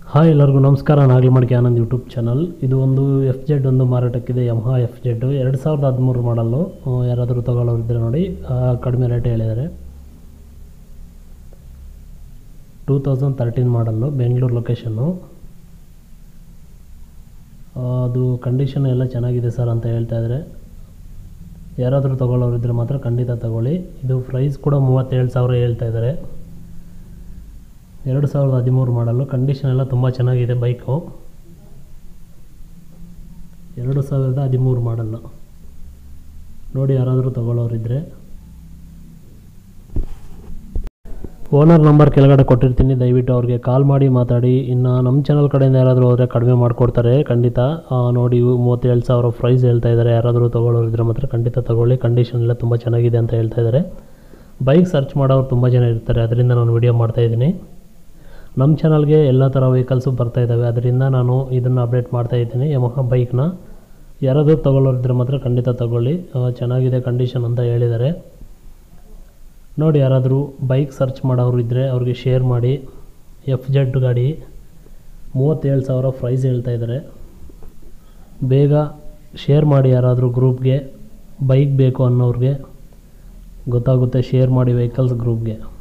hi ಎಲ್ಲರಿಗೂ ನಮಸ್ಕಾರ ನಾಗಲಿ ಮಡಿಕೆ ಆನಂದ್ ಯೂಟ್ಯೂಬ್ ಚಾನಲ್ ಇದು ಒಂದು ಎಫ್ ಜೆಡ್ ಒಂದು ಮಾರಾಟಕ್ಕಿದೆ ಯಮಹಾ ಎಫ್ ಜೆಡ್ ಎರಡು ಸಾವಿರದ ಹದಿಮೂರು ಮಾಡಲ್ಲು ಯಾರಾದರೂ ತಗೊಳ್ಳೋರು ಇದ್ದರೆ ನೋಡಿ ಆ, ಕಡಿಮೆ ರೇಟ್ ಹೇಳಿದ್ದಾರೆ two thousand thirteen model Bengaluru location ಅದು ಕಂಡೀಷನ್ ಎಲ್ಲ ಚೆನ್ನಾಗಿದೆ ಸರ್ ಅಂತ ಹೇಳ್ತಾ ಇದ್ದಾರೆ ಯಾರಾದರೂ ತಗೊಳ್ಳೋರು ಇದ್ದರೆ ಮಾತ್ರ ಖಂಡಿತ ತಗೊಳ್ಳಿ ಇದು ಪ್ರೈಸ್ ಕೂಡ ಮೂವತ್ತೇಳು ಸಾವಿರ ಹೇಳ್ತಾ ಇದ್ದಾರೆ ಎರಡು ಸಾವಿರದ ಹದಿಮೂರು ಮಾಡಲು ಕಂಡೀಷನ್ ಎಲ್ಲ ತುಂಬ ಚೆನ್ನಾಗಿದೆ ಬೈಕು ಎರಡು ಸಾವಿರದ ಹದಿಮೂರು ಮಾಡಲ್ಲು ನೋಡಿ ಯಾರಾದರೂ ತಗೊಳ್ಳೋರಿದ್ದರೆ ಓನರ್ ನಂಬರ್ ಕೆಳಗಡೆ ಕೊಟ್ಟಿರ್ತೀನಿ ದಯವಿಟ್ಟು ಅವ್ರಿಗೆ ಕಾಲ್ ಮಾಡಿ ಮಾತಾಡಿ ಇನ್ನು ನಮ್ಮ ಚಾನಲ್ ಕಡೆಯಿಂದ ಯಾರಾದರೂ ಹೋದರೆ ಕಡಿಮೆ ಮಾಡಿಕೊಡ್ತಾರೆ ಖಂಡಿತ ಆ, ನೋಡಿ ಇವು ಮೂವತ್ತೇಳು ಸಾವಿರ ಪ್ರೈಸ್ ಹೇಳ್ತಾ ಇದ್ದಾರೆ ಯಾರಾದರೂ ತೊಗೊಳ್ಳೋರಿದ್ರೆ ಮಾತ್ರ ಖಂಡಿತ ತಗೊಳ್ಳಿ ಕಂಡೀಷನ್ ಎಲ್ಲ ತುಂಬ ಚೆನ್ನಾಗಿದೆ ಅಂತ ಹೇಳ್ತಾ ಇದ್ದಾರೆ ಬೈಕ್ ಸರ್ಚ್ ಮಾಡೋರು ತುಂಬ ಜನ ಇರ್ತಾರೆ ಅದರಿಂದ ನಾನು ವಿಡಿಯೋ ಮಾಡ್ತಾಯಿದ್ದೀನಿ ನಮ್ಮ ಚಾನಲ್ಗೆ ಎಲ್ಲ ಥರ ವೆಹಿಕಲ್ಸು ಬರ್ತಾ ಇದ್ದಾವೆ ಅದರಿಂದ ನಾನು ಇದನ್ನು ಅಪ್ಡೇಟ್ ಮಾಡ್ತಾ ಇದ್ದೀನಿ ಯಮಹ ಬೈಕ್ನ ಯಾರಾದರೂ ತೊಗೊಳ್ಳೋರಿದ್ರೆ ಮಾತ್ರ ಖಂಡಿತ ತಗೊಳ್ಳಿ ಆ, ಚೆನ್ನಾಗಿದೆ ಕಂಡೀಷನ್ ಅಂತ ಹೇಳಿದ್ದಾರೆ ನೋಡಿ ಯಾರಾದರೂ ಬೈಕ್ ಸರ್ಚ್ ಮಾಡೋರು ಇದ್ದರೆ ಅವ್ರಿಗೆ ಶೇರ್ ಮಾಡಿ ಎಫ್ ಜೆಡ್ ಗಾಡಿ ಮೂವತ್ತೇಳು ಸಾವಿರ ಪ್ರೈಸ್ ಹೇಳ್ತಾ ಇದ್ದಾರೆ ಬೇಗ ಶೇರ್ ಮಾಡಿ ಯಾರಾದರೂ ಗ್ರೂಪ್ಗೆ ಬೈಕ್ ಬೇಕು ಅನ್ನೋರಿಗೆ ಗೊತ್ತಾಗುತ್ತೆ ಶೇರ್ ಮಾಡಿ ವೆಹಿಕಲ್ಸ್ ಗ್ರೂಪ್ಗೆ